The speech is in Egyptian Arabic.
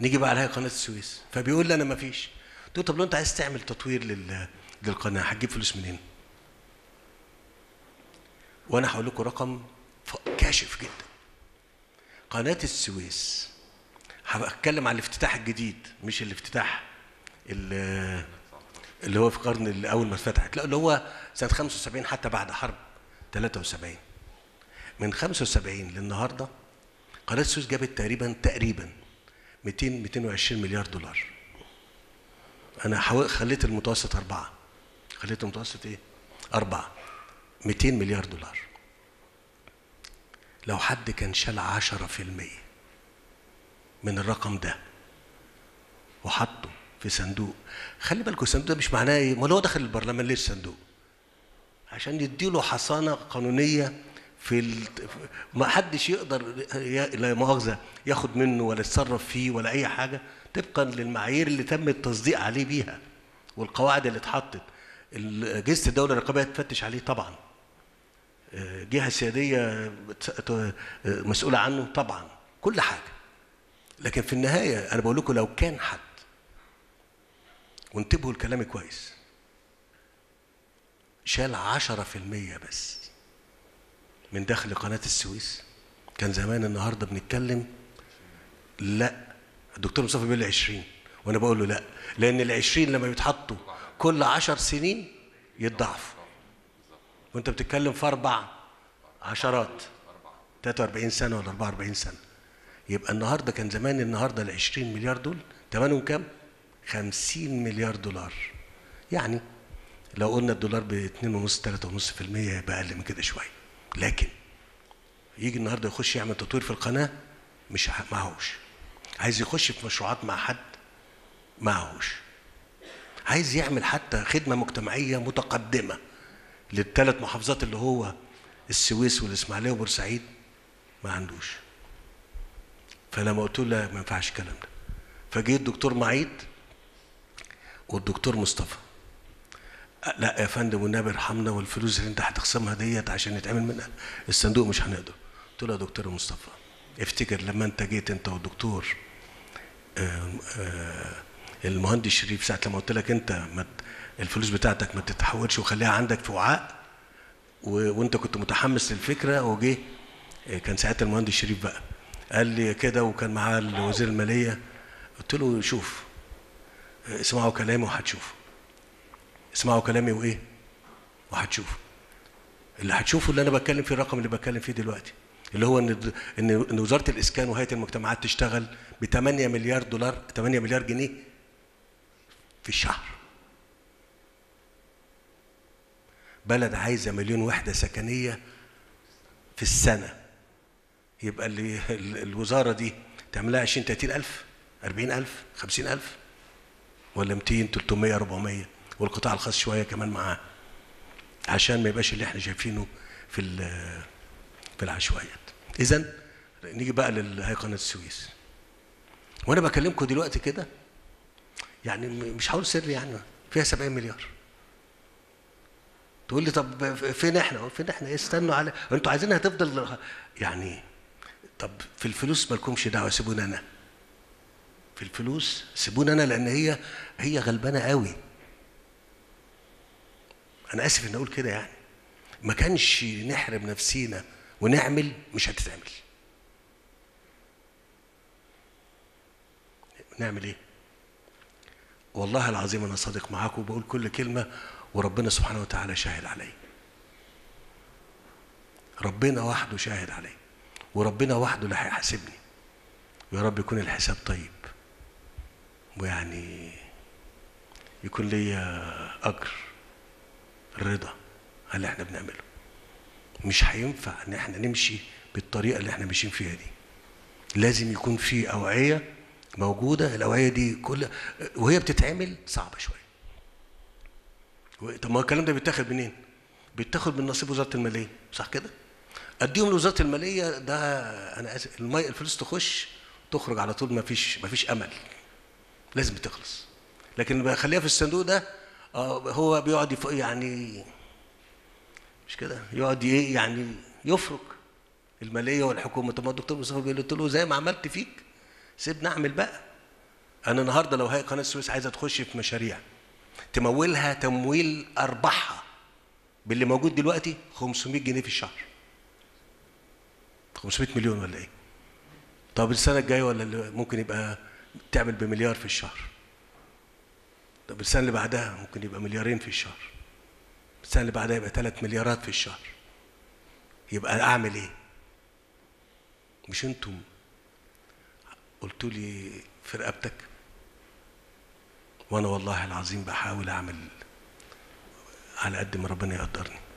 نيجي بقى على قناه السويس فبيقول لي انا ما فيش قلت له طب لو انت عايز تعمل تطوير لل... للقناه هتجيب فلوس منين وانا هقول لكم رقم ف- كاشف جدا قناه السويس هتكلم عن الافتتاح الجديد مش الافتتاح اللي اللي هو في القرن اللي اول ما اتفتحت لا اللي هو سنه 75 حتى بعد حرب 73 من 75 للنهارده قناه السويس جابت تقريبا تقريبا 200 220 مليار دولار انا حاول خليت المتوسط أربعة خليت المتوسط ايه أربعة 200 مليار دولار لو حد كان شال 10% من الرقم ده وحطه في صندوق خلي بالكم الصندوق ده مش معناه ايه امال هو دخل البرلمان ليه الصندوق عشان يديله حصانه قانونيه في ال... ما حدش يقدر ي... لا مؤاخذه ياخد منه ولا يتصرف فيه ولا اي حاجه طبقا للمعايير اللي تم التصديق عليه بيها والقواعد اللي اتحطت ال- اجهزه الدوله الرقابيه تفتش عليه طبعا آه، جهه سياديه بتس- ت- آه، مسؤوله عنه طبعا كل حاجه لكن في النهايه انا بقول لكم لو كان حد وانتبهوا لكلامي كويس شال عشرة في المية بس من داخل قناة السويس كان زمان النهاردة بنتكلم لا الدكتور مصطفى بيقول لي 20 وانا بقول له لا لان ال 20 لما بيتحطوا كل 10 سنين يتضاعفوا وانت بتتكلم في اربع عشرات 43 سنه ولا 44 سنه يبقى النهارده كان زمان النهارده ال 20 مليار دول ثمنهم كام؟ 50 مليار دولار يعني لو قلنا الدولار ب 2.5 3.5% يبقى اقل من كده شويه لكن يجي النهارده يخش يعمل تطوير في القناه مش ه- معهوش عايز يخش في مشروعات مع حد معهوش عايز يعمل حتى خدمه مجتمعيه متقدمه للثلاث محافظات اللي هو السويس والاسماعيليه وبورسعيد ما عندوش فلما قلت له لا ما ينفعش الكلام ده فجه الدكتور معيد والدكتور مصطفى لا يا فندم والنبي ارحمنا والفلوس اللي انت هتخصمها ديت عشان يتعمل منها الصندوق مش هنقدر قلت له يا دكتور مصطفى افتكر لما انت جيت انت والدكتور آه، آه، المهندس شريف ساعه لما قلت لك انت ما ت- الفلوس بتاعتك ما تتحولش وخليها عندك في وعاء و- وانت كنت متحمس للفكره وجه آه، كان ساعتها المهندس شريف بقى قال لي كده وكان معاه وزير الماليه قلت له شوف آه، اسمعوا كلامي وهتشوفوا اسمعوا كلامي وايه وهتشوفوا اللي هتشوفوا اللي انا بتكلم فيه الرقم اللي بتكلم فيه دلوقتي اللي هو ان ان ان وزاره الاسكان وهيئه المجتمعات تشتغل ب 8 مليار دولار 8 مليار جنيه في الشهر بلد عايزه مليون وحده سكنيه في السنه يبقى اللي ال- الوزاره دي تعملها 20 30 الف 40 الف 50 الف ولا 200 300 400 والقطاع الخاص شويه كمان معاه عشان ما يبقاش اللي احنا شايفينه في ال- في العشوائيات اذا نيجي بقى لهي قناه السويس وانا بكلمكم دلوقتي كده يعني م- مش هقول سر يعني فيها 70 مليار تقول لي طب فين احنا أقول فين احنا إيه؟ استنوا على انتوا عايزينها تفضل يعني طب في الفلوس مالكمش دعوه سيبونا انا في الفلوس سيبونا انا لان هي هي غلبانه قوي انا اسف ان اقول كده يعني ما كانش نحرم نفسينا ونعمل مش هتتعمل نعمل ايه والله العظيم انا صادق معاكم وبقول كل كلمه وربنا سبحانه وتعالى شاهد علي ربنا وحده شاهد علي وربنا وحده اللي هيحاسبني ويا رب يكون الحساب طيب ويعني يكون ليا اجر الرضا على اللي احنا بنعمله مش هينفع ان احنا نمشي بالطريقه اللي احنا ماشيين فيها دي لازم يكون في اوعيه موجوده الاوعيه دي كل وهي بتتعمل صعبه شويه و- طب ما هو الكلام ده بيتاخد منين بيتاخد من نصيب وزاره الماليه صح كده اديهم لوزاره الماليه ده انا اسف المي الفلوس تخش تخرج على طول ما فيش ما فيش امل لازم تخلص لكن بخليها في الصندوق ده آه هو بيقعد يف- يعني مش كده يقعد ايه يعني يفرق الماليه والحكومه طب ما الدكتور مصطفى بيقول قلت له زي ما عملت فيك سيبني اعمل بقى انا النهارده لو هي قناه السويس عايزه تخش في مشاريع تمولها تمويل ارباحها باللي موجود دلوقتي 500 جنيه في الشهر 500 مليون ولا ايه طب السنه الجايه ولا اللي ممكن يبقى تعمل بمليار في الشهر طب السنه اللي بعدها ممكن يبقى مليارين في الشهر السنه اللي بعدها يبقى ثلاث مليارات في الشهر يبقى اعمل ايه مش انتم قلتوا لي في رقبتك وانا والله العظيم بحاول اعمل على قد ما ربنا يقدرني